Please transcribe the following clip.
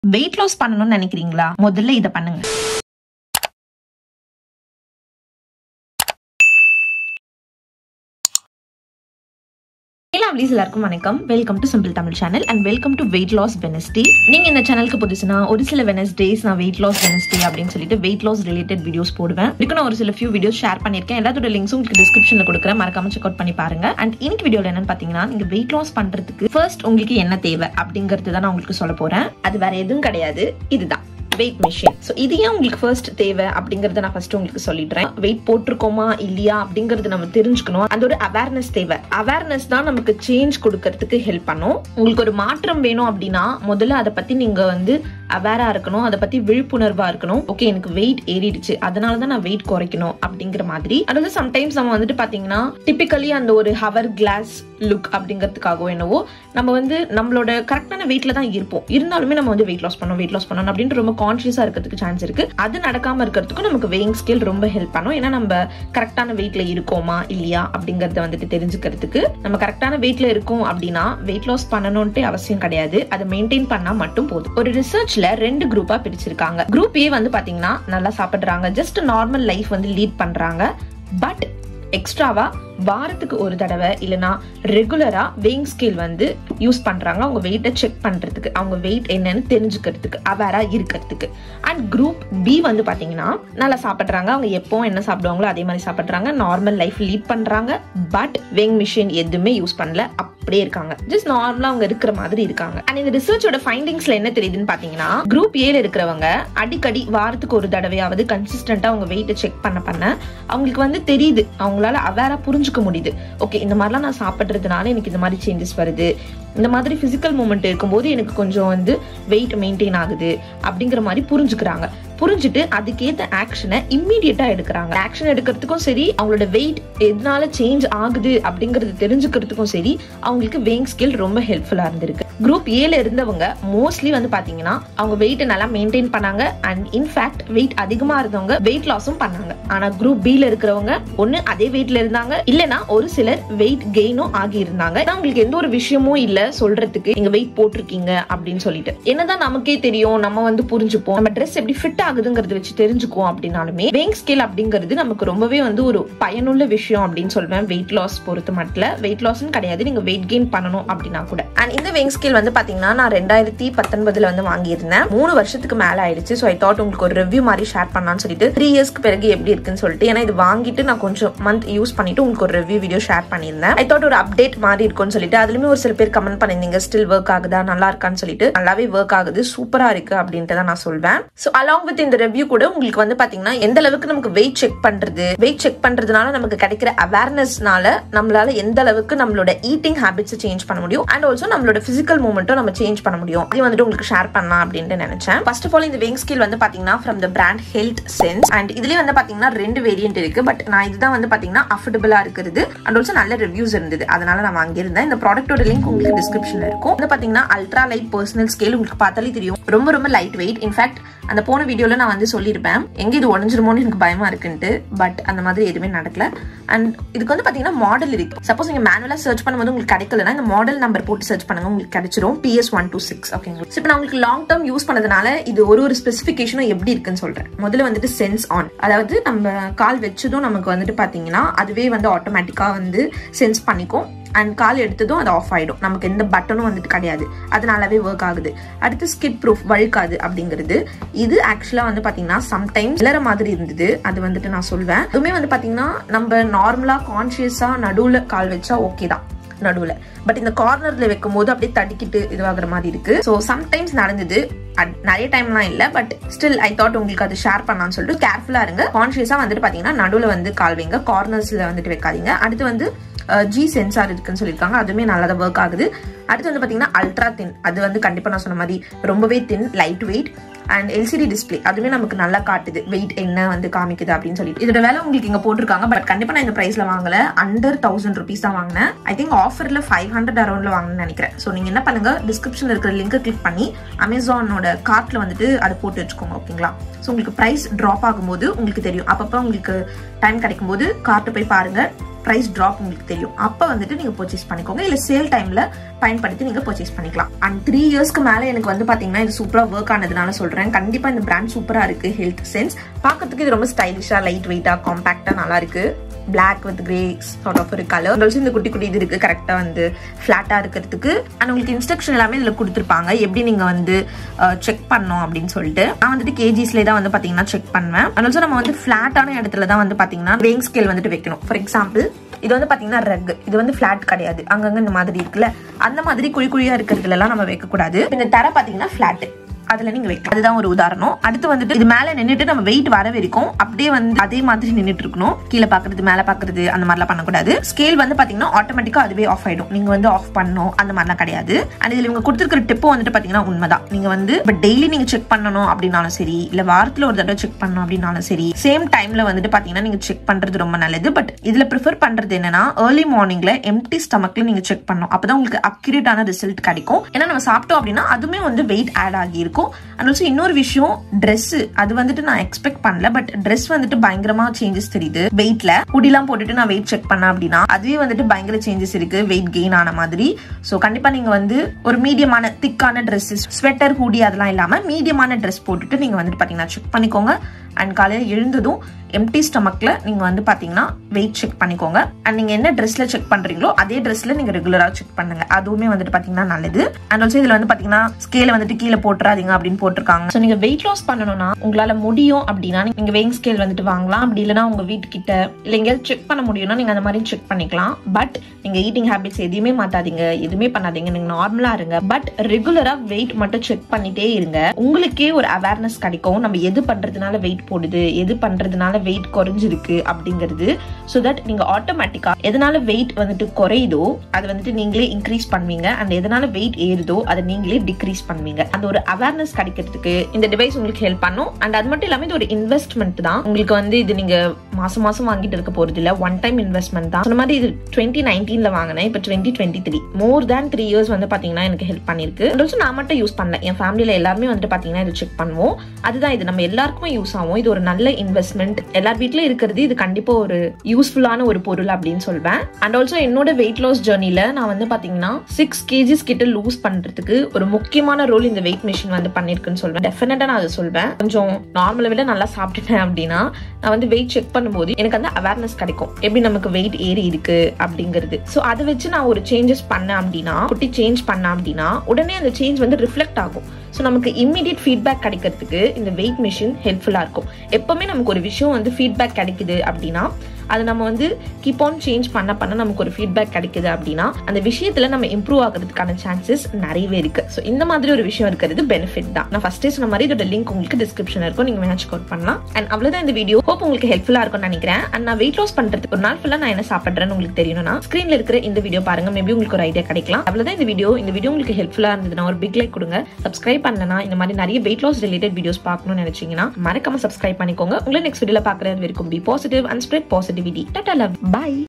weight loss பண்ணணும்னு நினைக்கிறீங்களா முதல்ல இதை பண்ணுங்க ப்ளீஸ் எல்லாருக்கும் வணக்கம் welcome to simple Tamil channel and welcome to weight loss Wednesday நீங்க இந்த சேனலுக்கு புதுசுனா ஒரு சில வெனஸ்டேஸ் நான் வெயிட் லாஸ் வெனஸ்டே அப்படின்னு சொல்லிட்டு வெயிட் லாஸ் ரிலேட்டட் வீடியோஸ் போடுவேன் இதுக்கு நான் ஒரு சில ஃபியூ வீடியோஸ் ஷேர் பண்ணிருக்கேன் எல்லாத்தோட லிங்க்ஸும் உங்களுக்கு டிஸ்கிரிப்ஷன்ல கொடுக்குறேன் மறக்காம செக் அவுட் பண்ணி பாருங்க அண்ட் இன்னைக்கு வீடியோல என்னன்னு பாத்தீங்கன்னா நீங்க வெயிட் லாஸ் பண்றதுக்கு ஃபர்ஸ்ட் உங்களுக்கு என்ன தேவை அப்படிங்கிறது தான் நான் உங்களுக்கு சொல்ல போறேன் அது வேற எதுவும் கிடையாது இதுதான் வெயிட் மிஷின் ஸோ இது ஏன் உங்களுக்கு ஃபர்ஸ்ட் தேவை அப்படிங்கறத நான் ஃபர்ஸ்ட் உங்களுக்கு சொல்லிடுறேன் வெயிட் போட்டிருக்கோமா இல்லையா அப்படிங்கறது நம்ம தெரிஞ்சுக்கணும் அந்த ஒரு அவேர்னஸ் தேவை அவேர்னஸ் தான் நமக்கு சேஞ்ச் கொடுக்கறதுக்கு ஹெல்ப் பண்ணும் உங்களுக்கு ஒரு மாற்றம் வேணும் அப்படின்னா முதல்ல அதை பத்தி நீங்க வந்து அவேரா இருக்கணும் அதை பத்தி விழிப்புணர்வா இருக்கணும் ஓகே எனக்கு வெயிட் ஏறிடுச்சு அதனால தான் நான் வெயிட் குறைக்கணும் அப்படிங்கிற மாதிரி அதாவது சம்டைம்ஸ் நம்ம வந்துட்டு பாத்தீங்கன்னா டிபிக்கலி அந்த ஒரு ஹவர் கிளாஸ் லுக் அப்படிங்கிறதுக்காகவோ என்னவோ நம்ம வந்து நம்மளோட கரெக்டான வெயிட்ல தான் இருப்போம் இருந்தாலுமே நம்ம வந்து வெயிட் லாஸ் பண்ணணும் வெயிட் லாஸ் பண்ணணும் அப்படின்ட்டு ரொம்ப கான்சியஸா இருக்கிறதுக்கு சான்ஸ் இருக்கு அது நடக்காம இருக்கிறதுக்கும் நமக்கு வெயிங் ஸ்கேல் ரொம்ப ஹெல்ப் பண்ணும் ஏன்னா நம்ம கரெக்டான வெயிட்ல இருக்கோமா இல்லையா அப்படிங்கறத வந்துட்டு தெரிஞ்சுக்கிறதுக்கு நம்ம கரெக்டான வெயிட்ல இருக்கோம் அப்படின்னா வெயிட் லாஸ் பண்ணணும்ட்டு அவசியம் கிடையாது அதை மெயின்டைன் பண்ணா மட்டும் போதும் ஒரு ரிசர்ச்ல ரெண்டு குரூப்பா பிரிச்சிருக்காங்க குரூப் ஏ வந்து பாத்தீங்கன்னா நல்லா சாப்பிடுறாங்க ஜஸ்ட் நார்மல் லைஃப் வந்து லீட் பண்றாங்க பட் எக்ஸ்ட்ராவா வாரத்துக்கு ஒரு தடவை இல்லைனா ரெகுலரா வெயிங் ஸ்கேல் வந்து யூஸ் பண்றாங்க அவங்க வெயிட்டை செக் பண்றதுக்கு அவங்க வெயிட் என்னன்னு தெரிஞ்சுக்கிறதுக்கு அவேரா இருக்கிறதுக்கு அண்ட் குரூப் பி வந்து பாத்தீங்கன்னா நல்லா சாப்பிடுறாங்க அவங்க எப்பவும் என்ன சாப்பிடுவாங்களோ அதே மாதிரி சாப்பிடுறாங்க நார்மல் லைஃப் லீட் பண்றாங்க பட் வெயிங் மிஷின் எதுவுமே யூஸ் பண்ணல அப்படியே இருக்காங்க ஜஸ்ட் நார்மலா அவங்க இருக்கிற மாதிரி இருக்காங்க அண்ட் இந்த ரிசர்ச்சோட ஃபைண்டிங்ஸ்ல என்ன தெரியுதுன்னு பாத்தீங்கன்னா குரூப் ஏல இருக்கிறவங்க அடிக்கடி வாரத்துக்கு ஒரு தடவையாவது கன்சிஸ்டன்டா அவங்க வெயிட்டை செக் பண்ண பண்ண அவங்களுக்கு வந்து தெரியுது அவங்களால அவேரா புரிஞ்சுக்க முடியுது ஓகே இந்த மாதிரிலாம் நான் சாப்பிட்றதுனால எனக்கு இந்த மாதிரி சேஞ்சஸ் வருது இந்த மாதிரி பிசிக்கல் மூமெண்ட் இருக்கும்போது எனக்கு கொஞ்சம் வந்து வெயிட் மெயின்டைன் ஆகுது அப்படிங்கிற மாதிரி புரிஞ்சுக்கிறாங்க புரிஞ்சுட்டு அதுக்கேற்ற ஆக்ஷனை இம்மீடியட்டா எடுக்கிறாங்க ஆக்ஷன் எடுக்கிறதுக்கும் சரி அவங்களோட வெயிட் எதனால சேஞ்ச் ஆகுது அப்படிங்கறது தெரிஞ்சுக்கிறதுக்கும் சரி அவங்களுக்கு வெயிங் ஸ்கில் ரொம்ப ஹெல்ப்ஃபுல்லா இருந்திருக்கு குரூப் ஏல இருந்தவங்க மோஸ்ட்லி வந்து பாத்தீங்கன்னா அவங்க வெயிட்டை நல்லா மெயின்டைன் பண்ணாங்க அண்ட் இன்ஃபேக்ட் வெயிட் அதிகமா இருந்தவங்க வெயிட் லாஸும் பண்ணாங்க ஆனா குரூப் பில இருக்கிறவங்க ஒண்ணு அதே வெயிட்ல இருந்தாங்க இல்லனா ஒரு சிலர் வெயிட் கெயினும் ஆகி இருந்தாங்க அவங்களுக்கு எந்த ஒரு விஷயமும் இல்ல சொல்றதுக்கு நீங்க வெயிட் போட்டிருக்கீங்க அப்படின்னு சொல்லிட்டு என்னதான் நமக்கே தெரியும் நம்ம வந்து புரிஞ்சுப்போம் நம்ம ட்ரெஸ் எப்படி ஃபிட் ஆகுதுங்கிறத வச்சு தெரிஞ்சுக்குவோம் அப்படின்னாலுமே வெயிங் ஸ்கேல் அப்படிங்கிறது நமக்கு ரொம்பவே வந்து ஒரு பயனுள்ள விஷயம் அப்படின்னு சொல்வேன் வெயிட் லாஸ் பொறுத்த மட்டும் வெயிட் லாஸ்னு கிடையாது நீங்க வெயிட் கெயின் பண்ணணும் அப்படின்னா கூட அண்ட் இந்த வெயிங் ஸ்கேல் வந்து பாத்தீங்கன்னா நான் ரெண்டாயிரத்தி பத்தொன்பதுல வந்து வாங்கியிருந்தேன் மூணு வருஷத்துக்கு மேல ஆயிடுச்சு ஸோ ஐ தாட் உங்களுக்கு ஒரு ரிவ்யூ மாதிரி ஷேர் பண்ணலாம்னு சொல்லிட்டு த்ரீ இயர்ஸ்க்கு பிறகு எப்படி இருக்குன்னு சொல்லிட்டு ஏன்னா இது வாங்கிட்டு நான் கொஞ்சம் மந்த் யூஸ் பண்ணிட்டு உங்களுக்கு ஒரு ரிவ்யூ வீடியோ ஷேர் பண்ணியிருந்தேன் ஐ தாட் ஒரு அப்டேட் மாதிரி இருக்கும்னு சொல்லிட்டு அதுலயுமே ஒரு சில பேர் கமெண்ட் பண்ணிருந்தீங்க ஸ்டில் ஒர்க் ஆகுதா நல்லா இருக்கான்னு சொல்லிட்டு நல்லாவே ஒர்க் ஆகுது சூப்பரா இருக்கு அப்படின்ட்டு தான் நான் சொல்வேன் ஸோ அலாங் வித் இந்த ரிவ்யூ கூட உங்களுக்கு வந்து பாத்தீங்கன்னா எந்த அளவுக்கு நமக்கு வெயிட் செக் பண்றது வெயிட் செக் பண்றதுனால நமக்கு கிடைக்கிற அவேர்னஸ்னால நம்மளால எந்த அளவுக்கு நம்மளோட ஈட்டிங் ஹேபிட்ஸ் சேஞ்ச் பண்ண முடியும் அண்ட் ஆல்சோ நம்மளோட பிசிக்கல் மூவ்மெண்ட்டும் நம்ம சேஞ்ச் பண்ண முடியும் இது வந்துட்டு உங்களுக்கு ஷேர் பண்ணலாம் அப்படின்னு நினைச்சேன் ஃபர்ஸ்ட் ஆஃப் ஆல் இந்த வெயிங் ஸ்கேல் வந்து பாத்தீங்கன்னா from the brand Health Sense and இதுலயே வந்து பாத்தீங்கன்னா ரெண்டு வேரியன்ட் இருக்கு பட் நான் இதுதான் வந்து பாத்தீங்கன்னா அஃபோர்டபுளா இருக்கிறது அண்ட் ஆல்சோ நல்ல ரிவ்யூஸ் இருந்தது அதனால நான் வாங்கியிருந்தேன் இந்த ப்ராடக்ட்டோட லிங்க் உங்களுக்கு டிஸ்கிரிப்ஷன்ல இருக்கும் வந்து பாத்தீங்கன்னா அல்ட்ரா லைட் பர்சனல் ஸ்கேல் உங்களுக்கு பார்த்தாலே தெரியும் ரொம்ப ரொம்ப லைட் வெயிட் இன்ஃபேக்ட் அந்த போன வீடியோல நான் வந்து சொல்லியிருப்பேன் எங்க இது உடஞ்சிருமோன்னு எனக்கு பயமா இருக்குன்ட்டு பட் அந்த மாதிரி எதுவுமே நடக்கல அண்ட் இதுக்கு வந்து பாத்தீங்கன்னா மாடல் இருக்கு சப்போஸ் நீங்க மேனுவலா சர்ச் பண்ணும்போது உங்களுக்கு கிடைக்கலனா இந்த மாடல் நம்பர் போட்டு சர்ச் பண்ணுங்க உங்களுக்கு கிடைச்சிரும் பிஎஸ் ஒன் டூ சிக்ஸ் ஓகேங்களா இப்போ நான் உங்களுக்கு லாங் டேர்ம் யூஸ் பண்ணதுனால இது ஒரு ஒரு ஸ்பெசிஃபிகேஷனும் எப்படி இருக்குன்னு சொல்றேன் முதல்ல வந்துட்டு சென்ஸ் ஆன் அதாவது நம்ம கால் வச்சதும் நமக்கு வந்துட்டு பாத்தீங்கன்னா அதுவே வந்து ஆட்டோமேட்டிக்கா வந்து சென்ஸ் பண்ணிக்கும் அண்ட் கால் எடுத்ததும் அது ஆஃப் ஆயிடும் நமக்கு எந்த பட்டனும் வந்துட்டு கிடையாது அதனாலவே ஒர்க் ஆகுது அடுத்து ஸ்கிட் ப்ரூஃப் வழுக்காது அப்படிங்கிறது இது ஆக்சுவலா வந்து பாத்தீங்கன்னா சம்டைம்ஸ் இளற மாதிரி இருந்தது அது வந்துட்டு நான் சொல்வேன் இதுவுமே வந்து பாத்தீங்கன்னா நம்ம நார்மலா கான்சியஸா நடுவுல கால் வச்சா ஓகே தான் நடுவுல பட் இந்த கார்னர்ல வைக்கும் போது அப்படியே தடிக்கிட்டு இதுவாகிற மாதிரி இருக்கு ஸோ சம்டைம்ஸ் நடந்தது நிறைய டைம்லாம் இல்ல பட் ஸ்டில் ஐ தாட் உங்களுக்கு அது ஷேர் பண்ணலாம்னு சொல்லிட்டு கேர்ஃபுல்லா இருங்க கான்சியஸா வந்துட்டு பாத்தீங்கன்னா நடுவுல வந்து கால் வைங்க கார்னர்ஸ்ல வந்துட்டு வைக்காதீங்க அடுத்து வந்து ஜி சென்சார் இருக்குன்னு சொல்லியிருக்காங்க அதுவுமே நல்லா தான் ஒர்க் ஆகுது அடுத்து வந்து பார்த்தீங்கன்னா அல்ட்ரா தின் அது வந்து கண்டிப்பாக நான் சொன்ன மாதிரி ரொம்பவே thin light weight and LCD display அதுவுமே நமக்கு நல்லா காட்டுது வெயிட் என்ன வந்து காமிக்குது அப்படின்னு சொல்லிட்டு இதோட வேலை உங்களுக்கு இங்க போட்டிருக்காங்க பட் கண்டிப்பா நான் இந்த பிரைஸ்ல வாங்கல அண்டர் தௌசண்ட் ருபீஸ் தான் வாங்கினேன் ஐ திங்க் ஆஃபர்ல ஃபைவ் ஹண்ட்ரட் அரௌண்ட்ல வாங்கணும்னு நினைக்கிறேன் ஸோ நீங்க என்ன பண்ணுங்க டிஸ்கிரிப்ஷன்ல இருக்கிற லிங்க் கிளிக் பண்ணி அமேசானோட கார்ட்ல வந்துட்டு அதை போட்டு வச்சுக்கோங்க ஓகேங்களா ஸோ உங்களுக்கு ப்ரைஸ் ட்ராப் ஆகும்போது உங்களுக்கு தெரியும் அப்பப்போ உங்களுக்கு டைம் கிடைக்கும் போது கார்ட்டை போய் பாருங்க ப்ரைஸ் ட்ராப் உங்களுக்கு தெரியும் அப்போ வந்துட்டு நீங்கள் பர்ச்சேஸ் பண்ணிக்கோங்க இல்லை சேல் டைமில் பயன்படுத்தி நீங்கள் பர்ச்சேஸ் பண்ணிக்கலாம் அண்ட் த்ரீ இயர்ஸ்க்கு மேலே எனக்கு வந்து பார்த்தீங்கன்னா இது சூப்பராக ஒர்க் ஆனதுனால சொல்கிறேன் கண்டிப்பாக இந்த பிராண்ட் சூப்பராக இருக்குது ஹெல்த் சென்ஸ் பார்க்கறதுக்கு இது ரொம்ப ஸ்டைலிஷாக லைட் வெயிட்டாக காம்பேக்டாக நல்லா இருக்குது black with grey sort of ஒரு கலர் ஆல்சோ இந்த குட்டி குட்டி இது இருக்கு கரெக்டாக வந்து ஃப்ளாட்டாக இருக்கிறதுக்கு அண்ட் உங்களுக்கு இன்ஸ்ட்ரக்ஷன் எல்லாமே இதில் கொடுத்துருப்பாங்க எப்படி நீங்கள் வந்து செக் பண்ணோம் அப்படின்னு சொல்லிட்டு நான் வந்துட்டு கேஜிஸ்லேயே தான் வந்து பார்த்தீங்கன்னா செக் பண்ணுவேன் அண்ட் ஆல்சோ நம்ம வந்து ஃப்ளாட்டான இடத்துல தான் வந்து பார்த்தீங்கன்னா வேங் ஸ்கேல் வந்துட்டு வைக்கணும் ஃபார் எக்ஸாம்பிள் இது வந்து பார்த்தீங்கன்னா ரக் இது வந்து ஃப்ளாட் கிடையாது அங்கங்க இந்த மாதிரி இருக்குல்ல அந்த மாதிரி குழி குழியாக இருக்கிறதுலலாம் நம்ம வைக்கக்கூடாது இந்த தர பார்த்தீங்கன்னா ஃப்ளாட்டு அதுல நீங்க வைக்கலாம் அதுதான் ஒரு உதாரணம் அடுத்து வந்துட்டு இது மேல நின்னுட்டு நம்ம வெயிட் வர வரைக்கும் அப்படியே வந்து அதே மாதிரி நின்னுட்டு இருக்கணும் கீழே பாக்குறது மேல பாக்குறது அந்த மாதிரிலாம் பண்ணக்கூடாது ஸ்கேல் வந்து பாத்தீங்கன்னா ஆட்டோமேட்டிக்கா அதுவே ஆஃப் ஆயிடும் நீங்க வந்து ஆஃப் பண்ணணும் அந்த மாதிரிலாம் கிடையாது அண்ட் இதுல இவங்க கொடுத்துருக்கிற டிப்பும் வந்துட்டு பாத்தீங்கன்னா உண்மைதான் நீங்க வந்து பட் டெய்லி நீங்க செக் பண்ணணும் அப்படின்னாலும் சரி இல்ல வாரத்துல ஒரு தடவை செக் பண்ணணும் அப்படின்னாலும் சரி சேம் டைம்ல வந்துட்டு பாத்தீங்கன்னா நீங்க செக் பண்றது ரொம்ப நல்லது பட் இதுல ப்ரிஃபர் பண்றது என்னன்னா ஏர்லி மார்னிங்ல எம்டி ஸ்டமக்ல நீங்க செக் பண்ணணும் அப்பதான் உங்களுக்கு அக்யூரேட்டான ரிசல்ட் கிடைக்கும் ஏன்னா நம்ம சாப்பிட்டோம் அப்படின்னா அதுவுமே வந்து வெயிட் ஆட் ஆகி இருக்கும் அண்ட் ஆல்சோ இன்னொரு விஷயம் ட்ரெஸ் அது வந்துட்டு நான் எக்ஸ்பெக்ட் பண்ணல பட் ட்ரெஸ் வந்துட்டு பயங்கரமா சேஞ்சஸ் தெரியுது வெயிட்ல குடிலாம் போட்டுட்டு நான் வெயிட் செக் பண்ணேன் அப்படின்னா அதுவே வந்துட்டு பயங்கர சேஞ்சஸ் இருக்கு வெயிட் கெயின் ஆன மாதிரி ஸோ கண்டிப்பா நீங்க வந்து ஒரு மீடியமான திக்கான ட்ரெஸ்ஸஸ் ஸ்வெட்டர் ஹூடி அதெல்லாம் இல்லாம மீடியமான ட்ரெஸ் போட்டுட்டு நீங்க வந்துட்டு பாத்தீங்கன்னா செக் பண்ணிக்கோங்க அண்ட் காலையில் எழுந்ததும் எம்டி ஸ்டமக்ல நீங்க வந்து பாத்தீங்கன்னா வெயிட் செக் பண்ணிக்கோங்க அண்ட் நீங்க என்ன ட்ரெஸ்ல செக் பண்றீங்களோ அதே ட்ரெஸ்ல நீங்க ரெகுலரா செக் பண்ணுங்க அதுவுமே வந்துட்டு பாத்தீங்கன்னா நல்லது அண்ட் ஆல்சோ இதுல வந்து பாத்தீங்கன்னா ஸ்கேல வந்துட்டு கீழே போட்டுறாதீங்க அப்படின்னு போட்டிருக்காங்க ஸோ நீங்க வெயிட் லாஸ் பண்ணணும்னா உங்களால முடியும் அப்படின்னா நீங்க வெயிங் ஸ்கேல் வந்துட்டு வாங்கலாம் அப்படி இல்லைன்னா உங்க வீட்டுக்கிட்ட இல்ல எங்கேயாவது செக் பண்ண முடியும்னா நீங்க அந்த மாதிரி செக் பண்ணிக்கலாம் பட் நீங்க ஈட்டிங் ஹேபிட்ஸ் எதுவுமே மாத்தாதீங்க எதுவுமே பண்ணாதீங்க நீங்க நார்மலா இருங்க பட் ரெகுலரா வெயிட் மட்டும் செக் பண்ணிட்டே இருங்க உங்களுக்கே ஒரு அவேர்னஸ் கிடைக்கும் நம்ம எது பண்றதுனால வெயிட் போடுது எது பண்றதுனால வெயிட் குறைஞ்சிருக்கு அப்படிங்கிறது ஸோ தட் நீங்க ஆட்டோமேட்டிக்கா எதனால வெயிட் வந்துட்டு குறையுதோ அது வந்துட்டு நீங்களே இன்க்ரீஸ் பண்ணுவீங்க அண்ட் எதனால வெயிட் ஏறுதோ அதை நீங்களே டிக்ரீஸ் பண்ணுவீங்க அந்த ஒரு அவேர்னஸ் கிடைக்கிறதுக்கு இந்த டிவைஸ் உங்களுக்கு ஹெல்ப் பண்ணும் அண்ட் அது மட்டும் இல்லாம இது ஒரு இன்வெஸ்ட்மெண்ட் தான் உங்களுக்கு வந்து இது நீங்க மாசம் மாசம் வாங்கிட்டு இருக்க போறது இல்ல ஒன் டைம் இன்வெஸ்ட்மெண்ட் தான் சொன்ன மாதிரி இது டுவெண்ட்டி நைன்டீன்ல வாங்கினேன் இப்போ twenty twenty three more than three years வந்து பாத்தீங்கன்னா எனக்கு ஹெல்ப் பண்ணிருக்கு அண்ட் ஆல்சோ நான் மட்டும் யூஸ் பண்ணல என் ஃபேமிலியில எல்லாருமே வந்துட்டு பாத்தீங்கன்னா இது செக் பண்ணுவோம் அதுதான் இது நம்ம எல்லாருக்குமே யூஸ் ஆகும் இது ஒரு நல்ல இன்வெஸ்ட்மெண்ட் எல்லார் வீட்லயும் இருக்கிறது இது கண்டிப்பா ஒரு யூஸ்ஃபுல்லான ஒரு பொருள் அப்படின்னு சொல்வேன் அண்ட் ஆல்சோ என்னோட வெயிட் லாஸ் ஜேர்னில நான் வந்து பாத்தீங்கன்னா சிக்ஸ் கேஜிஸ் கிட்ட லூஸ் பண்றதுக்கு ஒரு முக்கியமான ரோல் இந்த வெயிட் மிஷின் வந்து பண்ணிருக்குன்னு சொல்வேன் டெஃபினட்டா நான் அதை சொல்வேன் கொஞ்சம் நார்மலை விட நல்லா சாப்பிட்டுட்டேன் அப்படின்னா நான் வந்து வெயிட் செக் பண்ணும்போது எனக்கு அந்த அவேர்னஸ் கிடைக்கும் எப்படி நமக்கு வெயிட் ஏறி இருக்கு அப்படிங்கிறது ஸோ அதை வச்சு நான் ஒரு சேஞ்சஸ் பண்ணேன் அப்படின்னா குட்டி சேஞ்ச் பண்ணேன் அப்படின்னா உடனே அந்த சேஞ்ச் வந்து ரிஃப்ளெக்ட் ஆகும் ஸோ நமக்கு இம்மிடியட் ஃபீட்பேக் கிடைக்கிறதுக்கு இந்த வெயிட் மிஷின் ஹெல்ப்ஃபுல்லாக இருக்கும் எப்பவுமே நமக்கு ஒரு விஷயம் வந்து ஃபீட்பேக் கிடைக்குது அப்படின்னா அது நம்ம வந்து கீப் ஆன் சேஞ்ச் பண்ண பண்ண நமக்கு ஒரு ஃபீட்பேக் கிடைக்குது அப்படின்னா அந்த விஷயத்துல நம்ம இம்ப்ரூவ் ஆகிறதுக்கான சான்சஸ் நிறையவே இருக்கு ஸோ இந்த மாதிரி ஒரு விஷயம் இருக்கிறது பெனிஃபிட் தான் நான் ஃபர்ஸ்டே சொன்ன மாதிரி இதோட லிங்க் உங்களுக்கு டிஸ்கிரிப்ஷன் இருக்கும் நீங்க மேட்ச் அவுட் பண்ணலாம் அண்ட் அவ்வளவுதான் இந்த வீடியோ ஹோப் உங்களுக்கு ஹெல்ப்ஃபுல்லா இருக்கும்னு நினைக்கிறேன் அண்ட் நான் வெயிட் லாஸ் பண்றதுக்கு ஒரு நாள் ஃபுல்லா நான் என்ன சாப்பிட்றேன்னு உங்களுக்கு தெரியணும்னா ஸ்கிரீன்ல இருக்கிற இந்த வீடியோ பாருங்க மேபி உங்களுக்கு ஒரு ஐடியா கிடைக்கலாம் அவ்வளவுதான் இந்த வீடியோ இந்த வீடியோ உங்களுக்கு ஹெல்ப்ஃபுல்லா இருந்ததுன்னா ஒரு பிக் லைக் கொடுங்க சப்ஸ்கிரைப் பண்ணலனா இந்த மாதிரி நிறைய வெயிட் லாஸ் ரிலேட்டட் வீடியோஸ் பார்க்கணும்னு நினைச்சீங்கன்னா மறக்காம சப்ஸ்கிரைப் பண்ணிக்கோங்க உங்களை நெக்ஸ்ட் வீடியோல பாக்குறது வரைக்கும் be positive and spread positivity tata love by